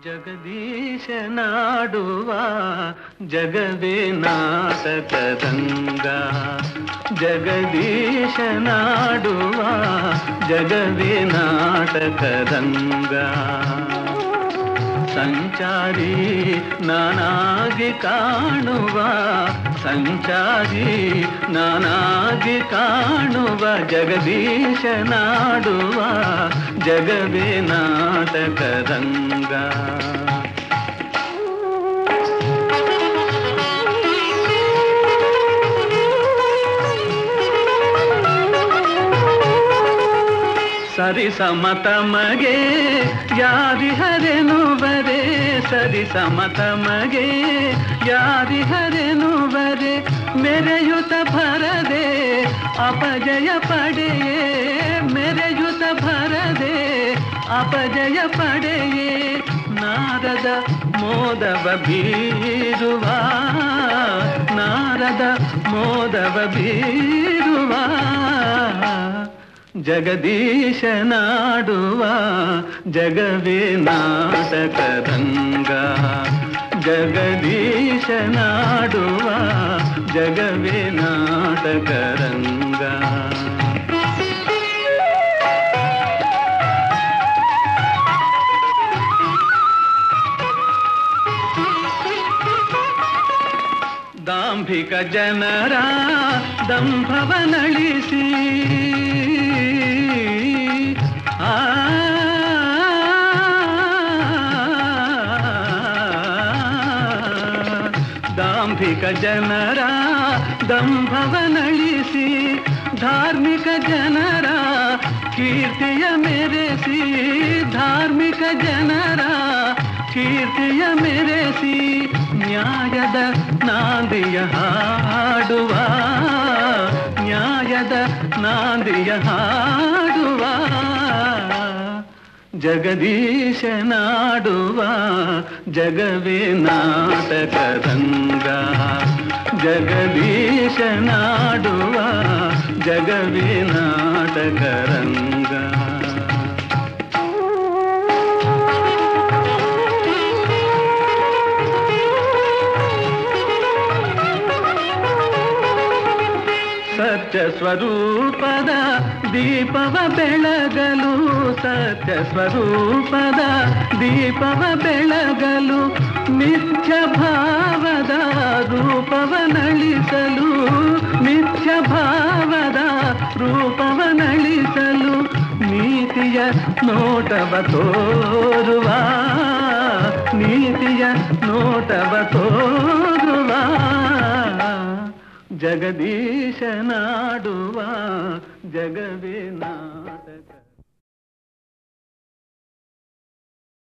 ಜಗದೀಶನಾಡುವ ಜಗವೇ ನಾಟಕದಂಗ ಜಗದೀಶನಾಡುವ ಜಗವೇ ನಾಟಕದಂಗ ಸಂಚಾರಿ ನಾನಾಗಿ ಕಾಣುವ ಸಂಚಾರಿ ನಾನಾಗಿ ಕಾಣುವ ಜಗದೀಶನಾಡುವ ಜಗವೇ ನಾಟಕರಂಗ ಸರಿ ಸಮತಮಗೆ ಯಾರಿಹರೆನುವರೆ ಸರಿ ಸಮತಮಗೆ ಯಾರಿಹರೆನುವರೆ ಮೆರೆಯುತ ಭರದೆ ಅಪಜಯ ಪಡೆಯೇ ಮೆರೆಯುತ ಭರದೆ ಅಪಜಯ ಪಡೆಯೇ ನಾರದ ಮೋದವ ಬೀರುವ ನಾರದ ಮೋದವ ಬೀರುವ ಜಗದೀಶನಾಡುವ ಜಗವೇ ನಾಟಕರಂಗ ಜಗದೀಶನಾಡುವ ಜಗವೇ ನಾಟಕರಂಗ ದಾಂಭಿಕ ಜನರ ದಂಭವನಳಿಸಿ ಆ ದಾಂಭಿಕ ಜನರ ದಂಭವನಳಿಸಿ ಧಾರ್ಮಿಕ ಜನರ ಕೀರ್ತಿಯ ಮೆರೆಸಿ ಧಾರ್ಮಿಕ ಜನರ ಕೀರ್ತಿಯ ಮೆರೆಸಿ ನ್ಯಾಯದ ನಾಂದಿಯ ಹಾಡುವ ನ್ಯಾಯದ ನಾಂದಿಯ ಹಾಡುವ ಜಗದೀಶನಾಡುವ ಜಗವೇ ನಾಟಕರಂಗ ಜಗದೀಶನಾಡುವ ಜಗವೇ ನಾಟಕರಂಗ ಸತ್ಯ ಸ್ವರೂಪದ ದೀಪವ ಬೆಳಗಲು ಸತ್ಯ ಸ್ವರೂಪದ ದೀಪವ ಬೆಳಗಲು ನಿತ್ಯ ಭಾವದ ರೂಪವ ನಳಿಸಲು ನಿತ್ಯ ಭಾವದ ರೂಪವ ನಳಿಸಲು ನೀತಿಯ ನೋಟವ ತೋರುವ ನೀತಿಯ ನೋಟವ ತೋರುವ ಜಗದೀಶನಾಡುವ ಜಗವೇ ನಾಟಕ